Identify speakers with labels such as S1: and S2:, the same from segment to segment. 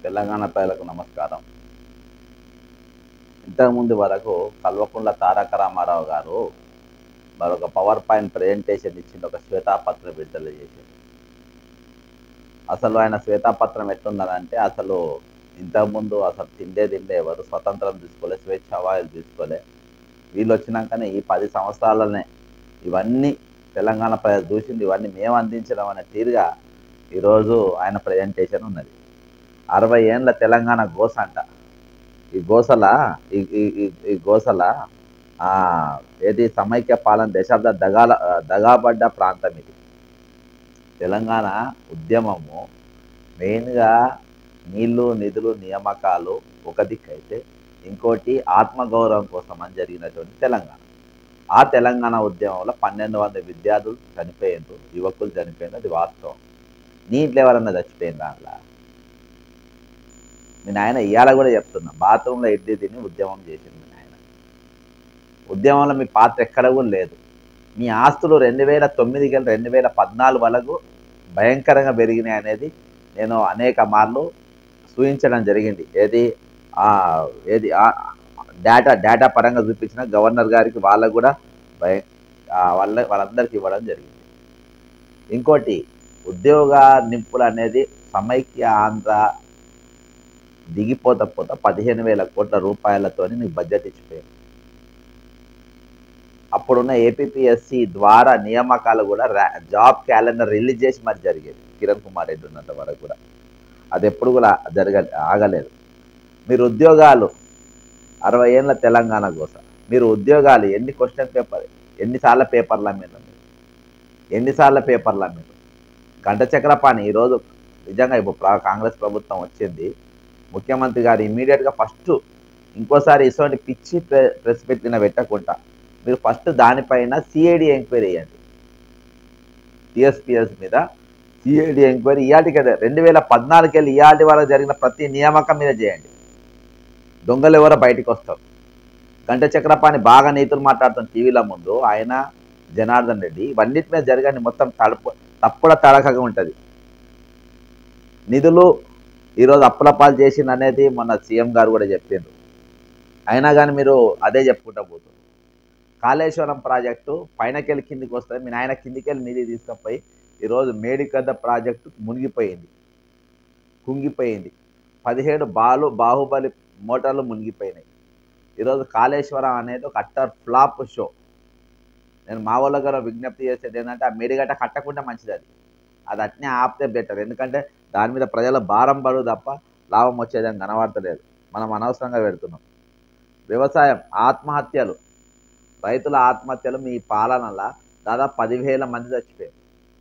S1: తెలంగాణ ప్రజలకు నమస్కారం ఇంతకుముందు వరకు కల్వకుంట్ల తారక రామారావు గారు మరొక పవర్ పాయింట్ ప్రజెంటేషన్ ఇచ్చింది ఒక శ్వేతాపత్రం విడుదల చేసింది అసలు ఆయన శ్వేతాపత్రం ఎట్లున్నదంటే అసలు ఇంతకుముందు అసలు తిండే తిండే ఎవరు స్వతంత్రం తీసుకోలే స్వేచ్ఛ వాయులు తీసుకోలే వీళ్ళు వచ్చినాకనే ఈ పది సంవత్సరాలనే ఇవన్నీ తెలంగాణ ప్రజలు చూసింది ఇవన్నీ మేము అందించడం అనే తీరుగా ఈరోజు ఆయన ప్రజెంటేషన్ ఉన్నది అరవై ఏండ్ల తెలంగాణ గోస అంట ఈ గోసల ఈ ఈ- ఈ- ఈ గోసల ఆ, ఏది సమైక్య పాలన దశాబ్ద దగాల దగాబడ్డ ప్రాంతం ఇది తెలంగాణ ఉద్యమము మెయిన్గా నీళ్లు నిధులు నియామకాలు ఒక దిక్కు అయితే ఇంకోటి ఆత్మగౌరవం కోసం అని జరిగినటువంటి తెలంగాణ ఆ తెలంగాణ ఉద్యమంలో పన్నెండు వందల విద్యార్థులు చనిపోయిండ్రు యువకులు చనిపోయిండ్రు అది వాస్తవం నీ ఇంట్లో ఎవరన్నా చచ్చిపోయింది దాంట్లో మీ నాయన ఇవాళ కూడా చెప్తున్నా బాత్రూంలో ఇడ్లీ తిని ఉద్యమం చేసింది మీ నాయన ఉద్యమంలో మీ పాత్ర ఎక్కడ కూడా లేదు మీ ఆస్తులు రెండు వేల తొమ్మిదికి వెళ్ళి రెండు వేల పద్నాలుగు వరకు భయంకరంగా పెరిగినాయి అనేది నేను అనేక మార్లు సూచించడం జరిగింది ఏది ఆ, ఏది డేటా డేటా పరంగా చూపించిన గవర్నర్ గారికి వాళ్ళకు కూడా భయ ఆ, వాళ్ళ వాళ్ళందరికీ ఇవ్వడం జరిగింది ఇంకోటి ఉద్యోగ నింపులు అనేది సమైక్య ఆంధ్ర దిగిపోత పోత పదిహేను వేల కోట్ల రూపాయలతోని నీకు బడ్జెట్ ఇచ్చిపోయింది అప్పుడున్న ఏపీఎస్సి ద్వారా నియామకాలు కూడా రా- జాబ్ క్యాలెండర్ రిలీజ్ చేసి మరి జరిగేది కిరణ్ కుమార్ రెడ్డి ఉన్నంత వరకు కూడా అది ఎప్పుడు కూడా జరగ ఆగలేదు మీరు ఉద్యోగాలు అరవై ఏళ్ళ తెలంగాణ కోసం మీరు ఉద్యోగాలు ఎన్ని క్వశ్చన్ పేపర్ ఎన్నిసార్ల పేపర్ల మీద మీరు ఎన్నిసార్ల పేపర్ల మీరు గంట చక్రపాణి ఈరోజు నిజంగా ఇప్పుడు ప్ర- కాంగ్రెస్ ప్రభుత్వం వచ్చింది ముఖ్యమంత్రి గారు ఇమీడియట్గా ఫస్ట్ ఇంకోసారి ఇటువంటి పిచ్చి ప్రె- ప్రెస్ పెట్టిన పెట్టకుండా మీరు ఫస్ట్ దానిపైన సిఐడి ఎంక్వైరీ చేయండి టిఎస్పిఎస్ మీద సిఐడి ఎంక్వైరీ ఇయాటి కదా రెండు వేల పద్నాలుగు వెళ్ళి ఇయాటి వరకు జరిగిన ప్రతి నియామకం మీద చేయండి దొంగలు ఎవరో బయటికి వస్తారు గంట చక్రపాణి బాగా నీతులు మాట్లాడుతున్న టీవీల ముందు ఆయన జనార్దన్ రెడ్డి ఇవన్నిటి మీద జరగని మొత్తం తడుపు తప్పుడ తడకగా ఉంటుంది నిధులు ఈరోజు అప్పులపాలు చేసింది అనేది మొన్న సీఎం గారు కూడా చెప్పిండ్రు అయినా కానీ మీరు అదే చెప్పుకుంటా పోతున్నారు కాళేశ్వరం ప్రాజెక్టు పైనకెళ్ళి కిందికి వస్తుంది మీ నాయన కిందికెళ్ళి నిధి తీసుకుపోయి ఈరోజు మేడిగడ్డ ప్రాజెక్టు మునిగిపోయింది కుంగిపోయింది పదిహేడు బాలు బాహుబలి మోటార్లు మునిగిపోయినాయి ఈరోజు కాళేశ్వరం అనేది ఒక అట్టర్ ఫ్లాప్ షో నేను మా వాళ్ళ గారు విజ్ఞప్తి చేసేది ఏంటంటే ఆ మేడిగడ్డ కట్టకుండా మంచిది అది అది అట్నే ఆపితే బెటర్ ఎందుకంటే దాని మీద ప్రజల భారం పడు తప్ప లాభం వచ్చేదని కనబడతలేదు మనం అనవసరంగా పెడుతున్నాం వ్యవసాయం ఆత్మహత్యలు రైతుల ఆత్మహత్యలు మీ పాలనలో దాదాపు పదివేల మంది చచ్చిపోయారు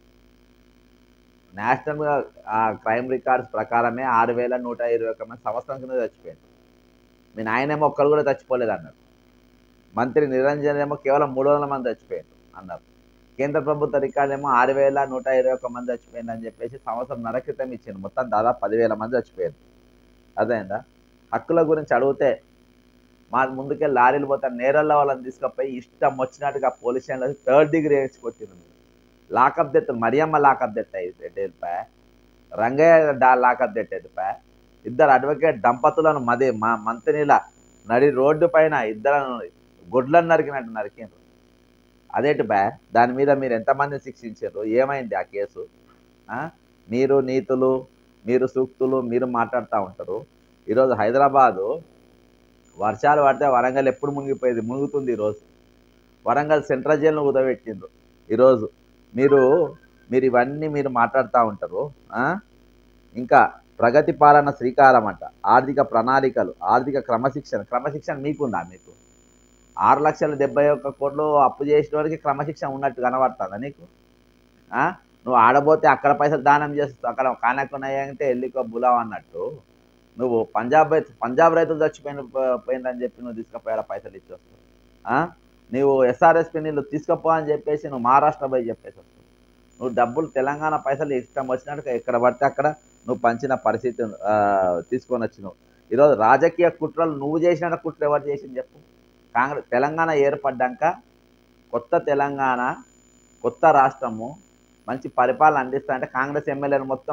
S1: నేషనల్గా క్రైమ్ రికార్డ్స్ ప్రకారమే ఆరు వేల నూట ఇరవై ఒక్క మంది సంవత్సరం కింద చచ్చిపోయారు మీ నాయనేమో ఒక్కరు కూడా చచ్చిపోలేదు అన్నారు మంత్రి నిరంజన్ ఏమో కేవలం మూడు వందల మంది చచ్చిపోయారు అన్నారు కేంద్ర ప్రభుత్వ రికార్డు ఏమో ఆరు వేల నూట ఇరవై ఒక్క మంది చచ్చిపోయింది అని చెప్పేసి సంవత్సరం నర క్రితం ఇచ్చింది మొత్తం దాదాపు పదివేల మంది చచ్చిపోయారు అదేందా హక్కుల గురించి అడిగితే మా ముందుకే లారీలు పోతారు నేరల్లో వాళ్ళని తీసుకుపోయి ఇష్టం వచ్చినట్టుగా పోలీస్ స్టేషన్లో థర్డ్ డిగ్రీ వేసుకొచ్చింది లాకప్ దెత్తు మరియమ్మ లాకప్ దెత్త వెళ్ళిపా రంగయ్య డా లాకప్ దెట్టేదిపా ఇద్దరు అడ్వకేట్ దంపతులను మది మా మంత్రిల నడి రోడ్డు పైన ఇద్దరు గుడ్లను నరికినట్టు నరికిండ్రు అదేంటి బా దాని మీద మీరు ఎంతమంది శిక్షించారు ఏమైంది ఆ కేసు ఆ? మీరు నీతులు మీరు సూక్తులు మీరు మాట్లాడుతూ ఉంటారు ఈరోజు హైదరాబాదు వర్షాలు పడితే వరంగల్ ఎప్పుడు మునిగిపోయేది మునుగుతుంది ఈరోజు వరంగల్ సెంట్రల్ జైలును కుదబెట్టిండ్రు ఈరోజు మీరు మీరు ఇవన్నీ మీరు మాట్లాడుతూ ఉంటారు ఆ? ఇంకా ప్రగతి పాలన శ్రీకారం అంట ఆర్థిక ప్రణాళికలు ఆర్థిక క్రమశిక్షణ క్రమశిక్షణ మీకుందా మీకు ఆరు లక్షల డెబ్బై ఒక్క కోట్లు అప్పు చేసిన వాడికి క్రమశిక్షణ ఉన్నట్టు కనబడుతుందా నీకు ఆ? నువ్వు ఆడబోతే అక్కడ పైసలు దానం చేస్తావు అక్కడ కానకున్నాయంటే ఎల్లికో బులావ్ అన్నట్టు నువ్వు పంజాబ్ రైతు పంజాబ్ రైతులు చచ్చిపోయిన పోయిందని చెప్పి నువ్వు తీసుకుపోయి ఆడ పైసలు ఇచ్చేస్తావు ఆ? నువ్వు ఎస్ఆర్ఎస్పి నీళ్ళు తీసుకుపో అని చెప్పేసి నువ్వు మహారాష్ట్ర పోయి చెప్పేసి వస్తావు నువ్వు డబ్బులు తెలంగాణ పైసలు ఇష్టం వచ్చినట్టు ఎక్కడ పడితే అక్కడ నువ్వు పంచిన పరిస్థితి ఆ, తీసుకొని వచ్చినావు ఈరోజు రాజకీయ కుట్రలు నువ్వు చేసిన కుట్ర ఎవరు చేసింది చెప్పు కాంగ్రెస్ తెలంగాణ ఏర్పడ్డాక కొత్త తెలంగాణ కొత్త రాష్ట్రము మంచి పరిపాలన అందిస్తా అంటే కాంగ్రెస్ ఎమ్మెల్యేలు మొత్తం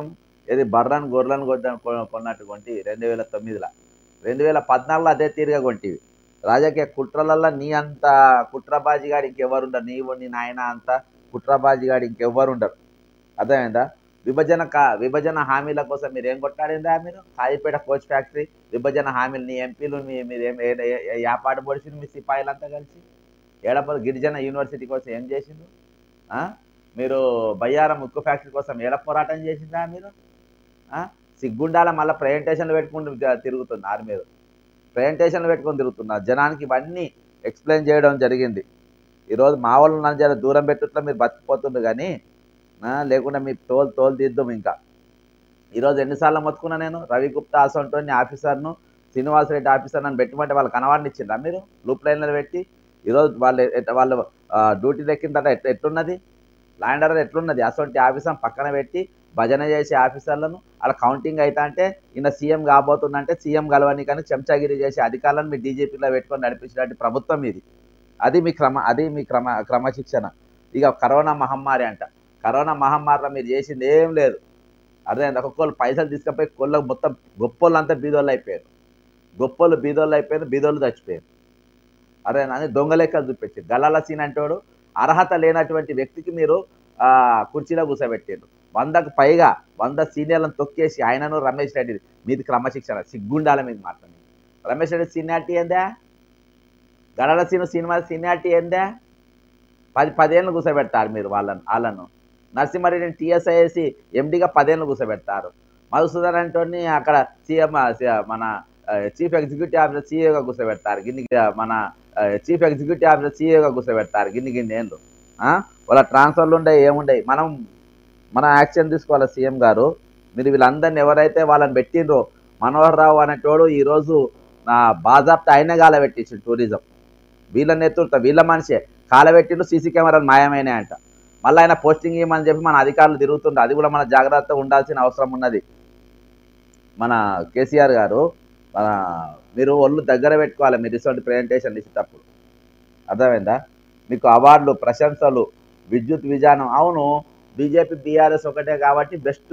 S1: ఏది బర్రను గొర్రెలను కొద్దాం కొన్నట్టు కొంటి రెండు వేల తొమ్మిదిలో రెండు వేల పద్నాలుగులో అదే తీరుగా కొంటివి రాజకీయ కుట్రలల్లో నీ అంత కుట్రబాజిగాడు ఇంకెవరు ఉండరు నీవు నీ నాయన అంత కుట్రబాజిగాడు ఇంకెవ్వరు ఉండరు అర్థమైందా విభజన కా విభజన హామీల కోసం మీరు ఏం కొట్లాడిందా మీరు కాజీపేట కోచ్ ఫ్యాక్టరీ విభజన హామీలు నీ ఎంపీలు మీ మీరు ఏం ఏ- ఏ- ఏ- యాపాటు పొడిచింది మీ సిపాయిలంతా కలిసి ఏడపల్లి గిరిజన యూనివర్సిటీ కోసం ఏం చేసిండు ఆ? మీరు బయ్యారం ఉక్కు ఫ్యాక్టరీ కోసం ఏడ పోరాటం చేసిందా మీరు ఆ? సిగ్గుండాల మళ్ళీ ప్రజెంటేషన్లు పెట్టుకుంటూ గా- తిరుగుతున్నారు మీరు ప్రజెంటేషన్లు పెట్టుకొని తిరుగుతున్నారు జనానికి ఇవన్నీ ఎక్స్ప్లెయిన్ చేయడం జరిగింది ఈరోజు మా వాళ్ళు నన్ను జర దూరం పెట్టుట్లో మీరు బతికిపోతుండ్రు కానీ ఆ, లేకుంటే మీ తోలు తోలు తీద్దాం ఇంకా ఈరోజు ఎన్నిసార్లు మొత్తుకున్నా నేను రవి గుప్తా అసంటోని ఆఫీసర్ను శ్రీనివాసరెడ్డి ఆఫీసర్ నన్ను పెట్టమంటే వాళ్ళు కనవాడినిచ్చిండ్రా మీరు లూప్ లైన్లో పెట్టి ఈరోజు వాళ్ళు ఎట్- వాళ్ళు డ్యూటీ ఎక్కిన తర్వాత ఎట్ ఎట్లున్నది ల్యాండర్ ఎట్లున్నది అసొంటి ఆఫీసర్ పక్కన పెట్టి భజన చేసే ఆఫీసర్లను అలా కౌంటింగ్ అవుతా అంటే ఈయన సీఎం కాబోతుందంటే సీఎం గలవని కానీ చెంచాగిరి చేసే అధికారులను మీ డీజీపీలో పెట్టుకొని నడిపించినట్టు ప్రభుత్వం ఇది అది మీ క్రమ అది మీ క్రమ క్రమశిక్షణ ఇక కరోనా మహమ్మారి అంట కరోనా మహమ్మారిలో మీరు చేసింది ఏం లేదు అర్థమైంది ఒక్కొక్కరు పైసలు తీసుకుపోయి కొళ్ళకు మొత్తం గొప్పోళ్ళు అంతా బీదోళ్ళు అయిపోయారు గొప్పోళ్ళు బీదోళ్ళు అయిపోయారు బీదోళ్ళు చచ్చిపోయారు అరే అని దొంగ లెక్కలు చూపించారు గలాల సీన్ అంటోడు అర్హత లేనటువంటి వ్యక్తికి మీరు ఆ, కుర్చీలో కూర్చోబెట్టారు వందకు పైగా వంద సీనియర్లను తొక్కేసి ఆయనను రమేష్ రెడ్డి మీది క్రమశిక్షణ సిగ్గుండాల మీద మాట్లాడి రమేష్ రెడ్డి సీనియారిటీ ఏందా గలాల సీను సినిమా సీనియారిటీ ఏందా పది పదేళ్ళు కూర్చోబెడతారు మీరు వాళ్ళను వాళ్ళను నరసింహారెడ్డిని టీఎస్ఐ వేసి ఎండిగా పదేళ్ళు కూర్చోబెడతారు మధుసూదన్ అంటోని అక్కడ సీఎం మన చీఫ్ ఎగ్జిక్యూటివ్ ఆఫీసర్ సీఏగా కూర్చోబెడతారు గిన్ని మన చీఫ్ ఎగ్జిక్యూటివ్ ఆఫీసర్ సీఏగా కూర్చోబెడతారు గిన్ని గిన్ని ఏళ్ళు ఆ? వాళ్ళ ట్రాన్స్ఫర్లు ఉండే ఏముండయి మనం మనం యాక్షన్ తీసుకోవాలి సీఎం గారు మీరు వీళ్ళందరినీ ఎవరైతే వాళ్ళని పెట్టిండ్రో మనోహర్ రావు అనేటోడు ఈరోజు నా బాజాప్తా అయిన గాల పెట్టించిండు టూరిజం వీళ్ళ నేతృత్వం వీళ్ళ మనిషే కాలబెట్టిండు సీసీ కెమెరాలు మాయమైనాయంట మళ్ళీ ఆయన పోస్టింగ్ ఇవ్వమని చెప్పి మన అధికారులు తిరుగుతుండ్రు అది కూడా మన జాగ్రత్తగా ఉండాల్సిన అవసరం ఉన్నది మన కేసీఆర్ గారు మన మీరు ఒళ్ళు దగ్గర పెట్టుకోవాలి మీరు ఇటువంటి ప్రజెంటేషన్ ఇచ్చేటప్పుడు అర్థమైందా మీకు అవార్డులు ప్రశంసలు విద్యుత్ విధానం అవును బీజేపీ బీఆర్ఎస్ ఒకటే కాబట్టి బెస్ట్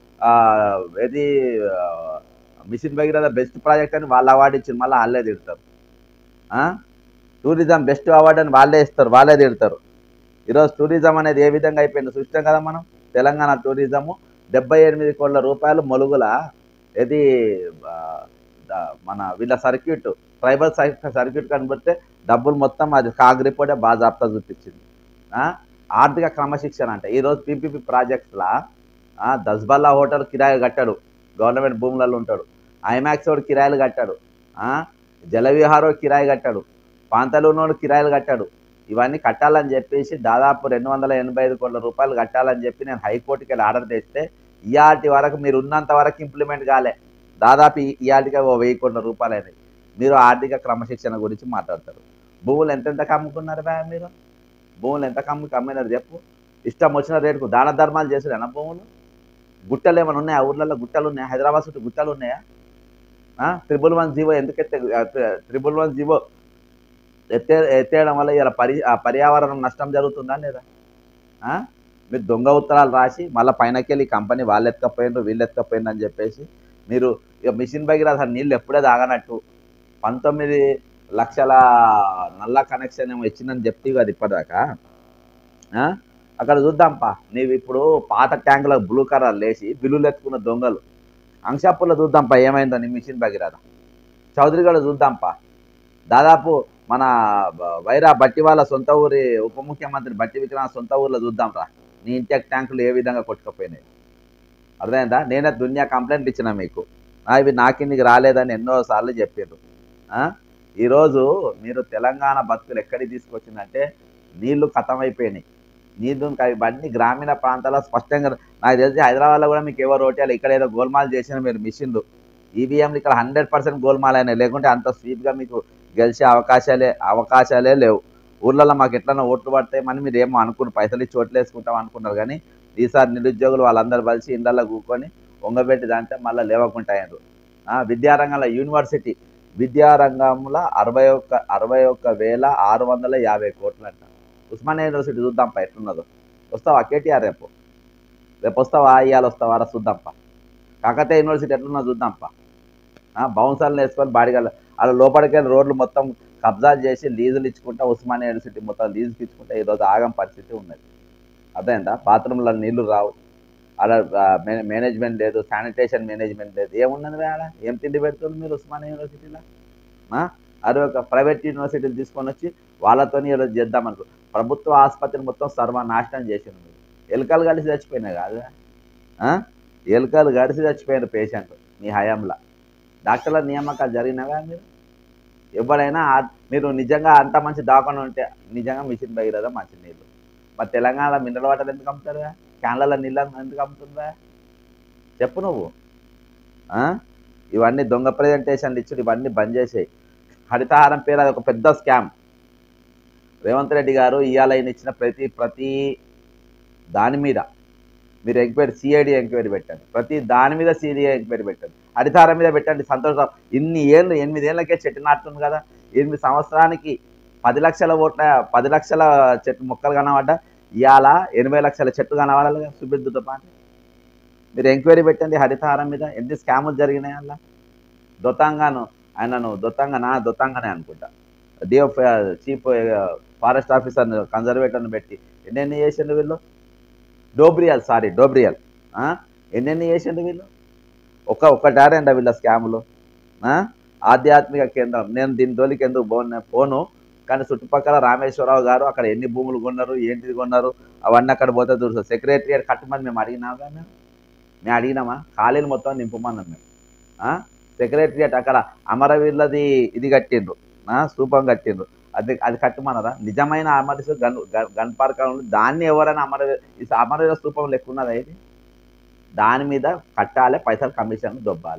S1: ఇది ఆ, మిషన్ భగీరథ బెస్ట్ ప్రాజెక్ట్ అని వాళ్ళు అవార్డు ఇచ్చింది మళ్ళీ వాళ్ళే తిడతారు ఆ? టూరిజం బెస్ట్ అవార్డు అని వాళ్ళే ఇస్తారు వాళ్ళే తిడతారు ఈరోజు టూరిజం అనేది ఏ విధంగా అయిపోయింది చూస్తాం కదా మనం తెలంగాణ టూరిజము డెబ్బై ఎనిమిది కోట్ల రూపాయలు మొలుగుల ఇది ఆ, ద- మన వీళ్ళ సర్క్యూట్ ట్రైబల్ సర్క్యూట్ కనబడితే డబ్బులు మొత్తం అది కాగ్ రిపోర్టే బాజాప్తా చూపించింది ఆ? ఆర్థిక క్రమశిక్షణ అంటే ఈరోజు పీపీపీ ప్రాజెక్ట్స్లా దస్బల్లా హోటల్ కిరాయి కట్టాడు గవర్నమెంట్ భూములలో ఉంటాడు ఐమాక్స్ వాడు కిరాయిలు కట్టాడు ఆ? జలవిహారో కిరాయి కట్టాడు పాంతలూనోడు కిరాయిలు కట్టాడు ఇవన్నీ కట్టాలని చెప్పేసి దాదాపు రెండు వందల ఎనభై ఐదు కోట్ల రూపాయలు కట్టాలని చెప్పి నేను హైకోర్టుకి వెళ్ళి ఆర్డర్ తెస్తే ఇయాటి వరకు మీరు ఉన్నంత వరకు ఇంప్లిమెంట్ కాలే దాదాపు ఈ- ఇయాటికి ఓ వెయ్యి కోట్ల రూపాయలు అయినాయి మీరు ఆర్థిక క్రమశిక్షణ గురించి మాట్లాడతారు భూములు ఎంతెంత అమ్ముకున్నారు బా మీరు భూములు ఎంత కమ్ము కమ్మినారు చెప్పు ఇష్టం వచ్చిన రేటుకు దాన ధర్మాలు చేసారు భూములు గుట్టలు ఏమైనా ఉన్నాయా ఊర్లలో గుట్టలు ఉన్నాయా హైదరాబాద్ చుట్టూ గుట్టలు ఉన్నాయా త్రిబుల్ వన్ జీవో ఎందుకు ఎత్తే త్రిబుల్ వన్ జీవో ఎత్తే ఎత్తేయడం వల్ల ఇలా పరి ఆ పర్యావరణం నష్టం జరుగుతుందా లేదా ఆ? మీరు దొంగ ఉత్తరాలు రాసి మళ్ళీ పైనకెళ్ళి ఈ కంపెనీ వాళ్ళు ఎత్తుకపోయినారు వీళ్ళు ఎత్తుకపోయినారు అని చెప్పేసి మీరు ఇక మిషన్ భగీరథ నీళ్ళు ఎప్పుడే తాగనట్టు పంతొమ్మిది లక్షల నల్ల కనెక్షన్ ఏమో ఇచ్చిందని చెప్తే కదా ఇప్పటిదాకా ఆ? అక్కడ చూద్దాంపా నీవు ఇప్పుడు పాత ట్యాంకులకు బ్లూ కలర్ లేచి బిల్లులు ఎత్తుకున్న దొంగలు అంశాపూర్లో చూద్దాంపా ఏమైందో నీ మిషన్ భగీరథ చౌదరిగడ చూద్దాంపా దాదాపు మన బ- వైరా బట్టి వాళ్ళ సొంత ఊరి ఉప ముఖ్యమంత్రి బట్టి విక్రమ సొంత ఊర్లో చూద్దాం రా నీ ఇంటెక్ ట్యాంకులు ఏ విధంగా కొట్టుకుపోయినాయి అర్థమైందా నేనే దునియా కంప్లైంట్ ఇచ్చిన మీకు ఆ, ఇవి నా కిందికి రాలేదని ఎన్నోసార్లు చెప్పారు ఆ? ఈరోజు మీరు తెలంగాణ బతుకులు ఎక్కడికి తీసుకొచ్చిందంటే నీళ్లు అయిపోయినాయి నీళ్లు ఇంకా ఇవన్నీ గ్రామీణ ప్రాంతాల్లో స్పష్టంగా నాకు తెలిసి హైదరాబాద్లో కూడా మీకు ఎవరు ఓటేయాలి ఇక్కడ ఏదో గోల్మాల్ చేసిన మీరు మిషన్లు ఈవీఎంలు ఇక్కడ హండ్రెడ్ పర్సెంట్ గోల్మాల్ అయినాయి లేకుంటే అంత స్వీప్గా మీకు గెలిచే అవకాశాలే అవకాశాలే లేవు ఊర్లలో మాకు ఎట్లన్నా ఓట్లు పడతాయి అని మీరు ఏమో అనుకున్నారు పైసలు ఇచ్చి ఓట్లు వేసుకుంటాం అనుకున్నారు కానీ ఈసారి నిరుద్యోగులు వాళ్ళందరూ కలిసి ఇళ్ళల్లో కూకొని వంగబెట్టి దాంట్లో మళ్ళీ లేవకుంటాయన్నారు విద్యారంగంలో యూనివర్సిటీ విద్యారంగంలో అరవై ఒక్క అరవై ఒక్క వేల ఆరు వందల యాభై కోట్లు అంట ఉస్మానియా యూనివర్సిటీ చూద్దాంపా ఎట్లున్నదో వస్తావా కేటీఆర్ రేపు రేపు వస్తావా ఇవాళ వస్తావా రా చూద్దాంపా కాకతీయ యూనివర్సిటీ ఎట్లున్నా చూద్దాంపా బౌన్సర్లు వేసుకొని బాడిగల అలా లోపలికి రోడ్లు మొత్తం కబ్జా చేసి లీజులు ఇచ్చుకుంటా ఉస్మానియా యూనివర్సిటీ మొత్తం లీజుకి ఇచ్చుకుంటా ఈరోజు ఆగం పరిస్థితి ఉన్నది అర్థమైందా బాత్రూంలో నీళ్లు రావు అలా మేనేజ్మెంట్ లేదు శానిటేషన్ మేనేజ్మెంట్ లేదు ఏమున్నది ఆడ ఏం తిండి పెడుతుంది మీరు ఉస్మానియా యూనివర్సిటీలో ఆ? అది ఒక ప్రైవేట్ యూనివర్సిటీలు తీసుకొని వచ్చి వాళ్ళతోని ఈరోజు చేద్దాం అనుకో ప్రభుత్వ ఆసుపత్రిని మొత్తం సర్వనాశనం చేసింది మీరు ఎలుకలు కలిసి చచ్చిపోయినాయి కాదు ఆ? ఎలుకలు గడిచి చచ్చిపోయిన పేషెంట్ మీ హయాంలో డాక్టర్ల నియామకాలు జరిగినవా మీరు ఎవరైనా ఆ- మీరు నిజంగా అంత మంచి దాకుండా ఉంటే నిజంగా మిషన్ భగీరథ మంచి నీళ్ళు మరి తెలంగాణలో మినరల్ వాటర్ ఎందుకు అమ్ముతారుగా క్యాన్లలో నీళ్ళు ఎందుకు అమ్ముతుందా చెప్పు నువ్వు ఆ? ఇవన్నీ దొంగ ప్రజెంటేషన్లు ఇచ్చుడు ఇవన్నీ బంద్ చేసేయి హరితహారం పేరు అది ఒక పెద్ద స్కామ్ రేవంత్ రెడ్డి గారు ఇవాళ ఆయన ఇచ్చిన ప్రతి ప్రతి దాని మీద మీరు ఎంక్వైరీ సిఐడి ఎంక్వైరీ పెట్టండి ప్రతి దాని మీద సిఐడి ఎంక్వైరీ పెట్టండి హరితారం మీద పెట్టండి సంతోషం ఇన్ని ఏళ్ళు ఎనిమిది ఏళ్ళకే చెట్టు నాటుతుంది కదా ఎనిమిది సంవత్సరానికి పది లక్షల ఓట్ల పది లక్షల చెట్టు మొక్కలు కనబడ్డా ఇవాళ ఎనభై లక్షల చెట్టు కనబడాలి కదా సుబిద్దుతో పాటు మీరు ఎంక్వైరీ పెట్టండి హరితహారం మీద ఎన్ని స్కాములు జరిగినాయి అలా దొత్తంగాను ఆయనను దొత్తంగా నా దొత్తంగానే అనుకుంటా డిఓ చీఫ్ ఫారెస్ట్ ఆఫీసర్ కన్జర్వేటర్ని పెట్టి ఎన్నెన్ని చేసిండు వీళ్ళు డోబ్రియల్ సారీ డోబ్రియల్ ఆ? ఎన్నెన్ని చేసిండు వీళ్ళు ఒక ఒక్కటారేంట వీళ్ళ స్కాములు ఆ? ఆధ్యాత్మిక కేంద్రం నేను దీని జోలికి ఎందుకు పోను పోను కానీ చుట్టుపక్కల రామేశ్వరరావు గారు అక్కడ ఎన్ని భూములు కొన్నారు ఏంటిది కొన్నారు అవన్నీ అక్కడ పోతే చూడు సెక్రటరియట్ కట్టమని మేము అడిగినాగా మేము మేము అడిగినామా ఖాళీలు మొత్తం నింపమన్నాం మేము సెక్రటరియట్ అక్కడ అమరవీరులది ఇది కట్టిండ్రు ఆ, స్తూపం కట్టిండ్రు అది అది కట్టమన్నారా నిజమైన అమరవీర గన్ గన్- గన్ పార్క్ అని ఉంది. దాన్ని ఎవరైనా అమరవీర ఈ అమరవీర స్తూపం లెక్క ఉన్నదా ఇది దాని మీద కట్టాలి పైసలు కమిషన్ దొబ్బాలి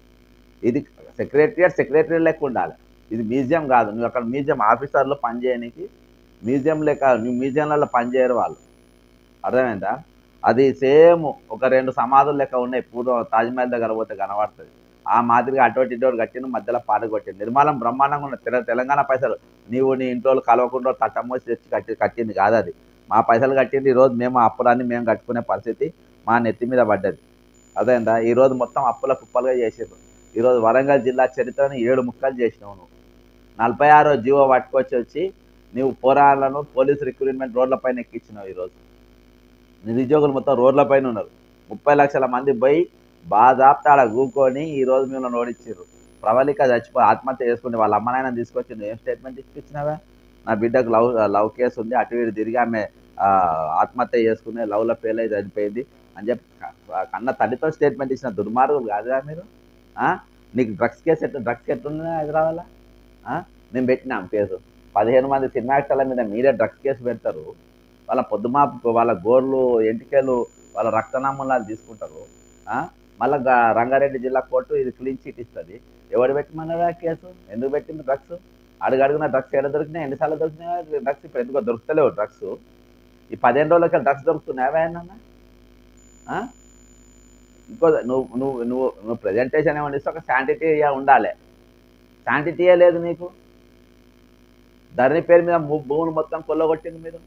S1: ఇది సెక్రటరియట్ సెక్రటరియట్ లెక్క ఉండాలి ఇది మ్యూజియం కాదు నువ్వు అక్కడ మ్యూజియం ఆఫీసర్లు పనిచేయడానికి మ్యూజియం లెక్క నువ్వు మ్యూజియంలలో పనిచేయరు వాళ్ళు అర్థమైందా అది సేమ్ ఒక రెండు సమాధులు లెక్క ఉన్నాయి పూర్వం తాజ్మహల్ దగ్గర పోతే కనబడుతుంది ఆ మాదిరిగా అటువంటి ఇటువంటి కట్టిన మధ్యలో పాట కొట్టింది నిర్మాణం బ్రహ్మాండంగా ఉన్నది తెల- తెలంగాణ పైసలు నీవు నీ ఇంట్లో వాళ్ళు కలవకుండా తట్టమోసి తెచ్చి కట్టి కట్టింది కాదు అది మా పైసలు కట్టింది ఈరోజు మేము ఆ అప్పులన్నీ మేము కట్టుకునే పరిస్థితి మా నెత్తి మీద పడ్డది అదేందా ఈరోజు మొత్తం అప్పుల కుప్పలుగా చేసారు ఈరోజు వరంగల్ జిల్లా చరిత్రను ఏడు ముక్కలు చేసినావు నువ్వు నలభై ఆరో జీవో పట్టుకొచ్చి వచ్చి నీవు పోరాలను పోలీస్ రిక్రూట్మెంట్ రోడ్లపైన ఎక్కించినావు ఈరోజు నిరుద్యోగులు మొత్తం రోడ్లపైన ఉన్నారు ముప్పై లక్షల మంది పోయి బాధాప్తాడ కూకొని ఈ రోజు మేము ఓడించారు ప్రవళిక చచ్చిపో ఆత్మహత్య చేసుకుని వాళ్ళ అమ్మ నాయన తీసుకొచ్చి నువ్వు ఏం స్టేట్మెంట్ ఇచ్చినావా నా బిడ్డకు లవ్ లవ్ కేసు ఉంది అటు ఇటు తిరిగి ఆమె ఆ, ఆత్మహత్య చేసుకుని లవ్లో ఫెయిల్ అయి చనిపోయింది అని చెప్పి క- కన్న తల్లితో స్టేట్మెంట్ ఇచ్చిన దుర్మార్గులు కాదుగా మీరు ఆ? నీకు డ్రగ్స్ కేసు ఎట్లా డ్రగ్స్ ఎట్లుంది హైదరాబాద్లో ఆ? మేము పెట్టినాం కేసు పదిహేను మంది సినిమా యాక్టర్ల మీద మీరే డ్రగ్స్ కేసు పెడతారు వాళ్ళ పొద్దుమాపు వాళ్ళ గోర్లు ఎంటికలు వాళ్ళ రక్తనామాలు తీసుకుంటారు ఆ? మళ్ళా గా- రంగారెడ్డి జిల్లా కోర్టు ఇది క్లీన్ చీట్ ఇస్తుంది ఎవడు పెట్టమన్నారా కేసు ఎందుకు పెట్టింది డ్రగ్స్ అడుగు అడుగున డ్రగ్స్ ఎక్కడ దొరికినాయి ఎన్నిసార్లు దొరికినాయి డ్రగ్స్ ఇప్పుడు ఎందుకో దొరుకుతలేవు డ్రగ్స్ ఈ పదిహేను రోజులకి డ్రగ్స్ దొరుకుతున్నాయా అన్న ఇంకో నువ్వు నువ్వు నువ్వు నువ్వు ప్రజెంటేషన్ ఏమని ఇస్తే ఒక శాంటిటీ ఉండాలి శాంటిటీయే లేదు నీకు ధరణి పేరు మీద భూ- భూములు మొత్తం కొల్లగొట్టింది మీరు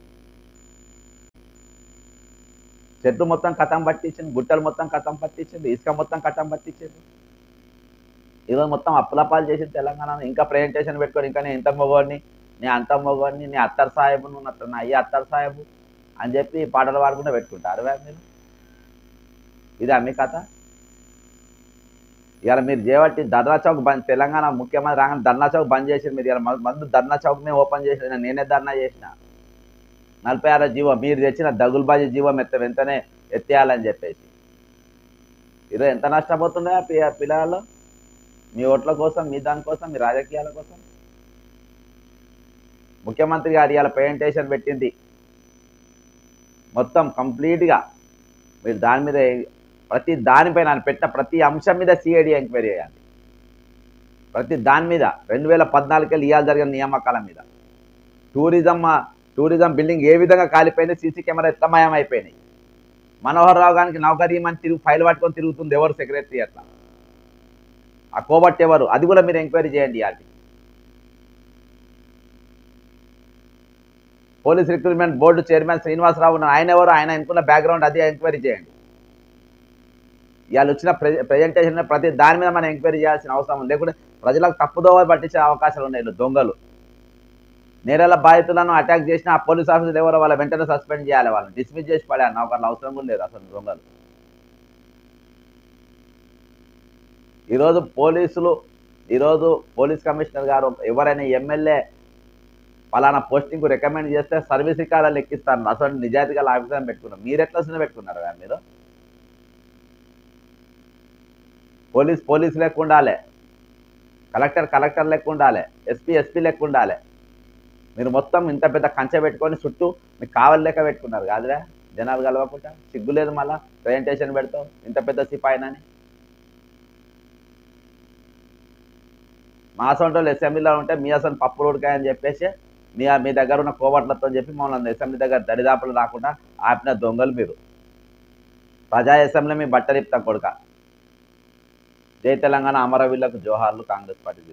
S1: చెట్టు మొత్తం కథం పట్టించింది గుట్టలు మొత్తం కథం పట్టించింది ఇసుక మొత్తం కథం పట్టించింది ఈరోజు మొత్తం అప్పులపాలు చేసింది తెలంగాణ ఇంకా ప్రజెంటేషన్ పెట్టుకొని ఇంకా నేను ఇంత మొగోడిని నేను అంత మొగోడిని నీ అత్తర్ సాహెబు నువ్వు నా- నా అయ్యి అత్తర్ సాహెబు అని చెప్పి పాటలు పాడుకుంటూ పెట్టుకుంటారు వే మీరు ఇదా మీ కథ ఇవాళ మీరు చేయబట్టి ధర్నా చౌక్ బంద్ తెలంగాణ ముఖ్యమంత్రి రాగానే ధర్నా చౌక్ బంద్ చేసి మీరు ఇవాళ మందు ధర్నా చౌక్ మేము ఓపెన్ చేసిన నేనే ధర్నా చేసిన నలభై ఆరో జీవో మీరు తెచ్చిన దగులుబాజీ జీవో మెత్త వెంటనే ఎత్తేయాలని చెప్పేసి ఈరోజు ఎంత నష్టపోతుండే ఆ పి- పిల్లలు మీ ఓట్ల కోసం మీ దానికోసం మీ రాజకీయాల కోసం ముఖ్యమంత్రి గారు ఇవాళ ప్రజెంటేషన్ పెట్టింది మొత్తం కంప్లీట్గా మీరు దాని మీద ప్రతి దానిపైన ఆయన పెట్టిన ప్రతి అంశం మీద సిఐడి ఎంక్వైరీ చేయాలి ప్రతి దాని మీద రెండు వేల పద్నాలుగుకి ఇవాళ జరిగిన నియామకాల మీద టూరిజం టూరిజం బిల్డింగ్ ఏ విధంగా కాలిపోయింది సీసీ కెమెరా ఎట్లా మాయం అయిపోయినాయి మనోహర్ రావు గారికి నౌకరీమని తిరుగు ఫైల్ పట్టుకొని తిరుగుతుంది ఎవరు సెక్రటరీ అట్లా ఆ కోబట్ ఎవరు అది కూడా మీరు ఎంక్వైరీ చేయండి అది police recruitment board chairman Srinivasa Rao ఉన్నారు. ఆయన ఎవరు ఆయన ఎన్నుకున్న బ్యాక్గ్రౌండ్ అది ఎంక్వైరీ చేయండి ఇవాళ వచ్చిన ప్రెజెంటేషన్ ప్రతి దాని మీద మనం ఎంక్వైరీ చేయాల్సిన అవసరం ఉంది లేకుంటే ప్రజలకు తప్పుదోవ పట్టించే అవకాశాలు ఉన్నాయి వీళ్ళు దొంగలు నేరాల బాధితులను అటాక్ చేసిన ఆ పోలీస్ ఆఫీసర్ ఎవరో వాళ్ళ వెంటనే సస్పెండ్ చేయాలి వాళ్ళని డిస్మిస్ చేసి పడాలి నౌకర్లు అవసరం కూడా లేదు అసలు దొంగలు ఈరోజు పోలీసులు ఈరోజు పోలీస్ కమిషనర్ గారు ఎవరైనా ఎమ్మెల్యే పలానా పోస్టింగ్ రికమెండ్ చేస్తే సర్వీస్ రికార్డులు ఎక్కిస్తారు అసలు నిజాయితీగా ఆఫీసర్ పెట్టుకున్నారు మీరు ఎట్లా సినిమా పెట్టుకున్నారు కదా మీరు పోలీస్ పోలీస్ లెక్క ఉండాలి కలెక్టర్ కలెక్టర్ లెక్క ఉండాలి ఎస్పీ ఎస్పీ లెక్క ఉండాలి మీరు మొత్తం ఇంత పెద్ద కంచె పెట్టుకొని చుట్టూ మీకు కావాలి లెక్క పెట్టుకున్నారు కాదురా జనాలు కలవకుండా సిగ్గు లేదు మళ్ళా ప్రజెంటేషన్ పెడతావు ఇంత పెద్ద సిపాయినని మా అసొంటోళ్ళు అసెంబ్లీలో ఉంటే మీ అసలు పప్పులు ఉడకాయని చెప్పేసి మీ మీ దగ్గర ఉన్న కోవట్లతో చెప్పి మమ్మల్ని అసెంబ్లీ దగ్గర దరిదాపులు రాకుండా ఆపిన దొంగలు మీరు ప్రజా అసెంబ్లీ మీ బట్టలిప్తాం కొడుక జై తెలంగాణ అమరవీళ్లకు జోహార్లు కాంగ్రెస్ పార్టీ